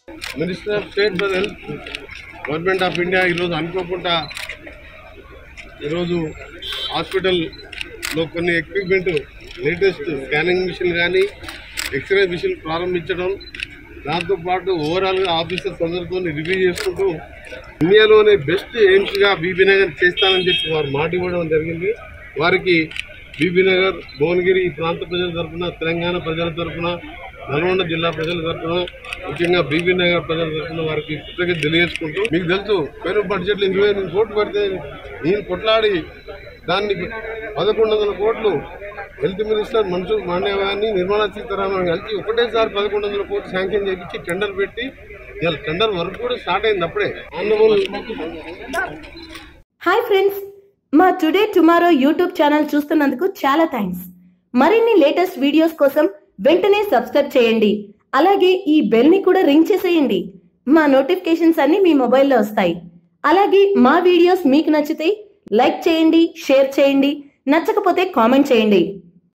minister of state for health government of India ఈరోజు అనుకోకుండా ఈరోజు హాస్పిటల్లో కొన్ని ఎక్విప్మెంట్ లేటెస్ట్ స్కానింగ్ మిషన్ కానీ ఎక్స్రే మిషన్ ప్రారంభించడం దాంతోపాటు ఓవరాల్గా ఆఫీసర్స్ అందరితో రివ్యూ చేసుకుంటూ ఇండియాలోనే బెస్ట్ ఎయిమ్స్గా బీబీ నగర్ చేస్తానని చెప్పి వారు మాట ఇవ్వడం జరిగింది వారికి బీబీ నగర్ భువనగిరి ఈ ప్రాంత ప్రజల తరఫున తెలంగాణ ప్రజల తరఫున నల్గొండ జిల్లా ప్రజల తరఫున ముఖ్యంగా బీబీ నగర్ ప్రజల తరఫున వారికి కృతజ్ఞత తెలియజేసుకుంటూ మీకు తెలుసు పేరు బడ్జెట్లో ఇరవై ఎనిమిది కోట్లు పడితే నేను కొట్లాడి దాన్ని పదకొండు వందల కోట్లు హెల్త్ మినిస్టర్ మన్సుఖ్ మాండే గారిని నిర్మలా సీతారామన్ కలిసి ఒకటేసారి పదకొండు వందల కోట్లు శాంక్షన్ చేయించి టెండర్ పెట్టి ఇవాళ టెండర్ వర్క్ కూడా స్టార్ట్ అయింది అప్పుడే ఆనరబుల్ హాయ్ ఫ్రెండ్స్ మా టుడే టుమారో యూట్యూబ్ ఛానల్ చూస్తున్నందుకు చాలా థ్యాంక్స్ మరిన్ని లేటెస్ట్ వీడియోస్ కోసం వెంటనే సబ్స్క్రైబ్ చేయండి అలాగే ఈ బెల్ ని కూడా రింగ్ చేసేయండి మా నోటిఫికేషన్స్ అన్ని మీ మొబైల్లో వస్తాయి అలాగే మా వీడియోస్ మీకు నచ్చితే లైక్ చేయండి షేర్ చేయండి నచ్చకపోతే కామెంట్ చేయండి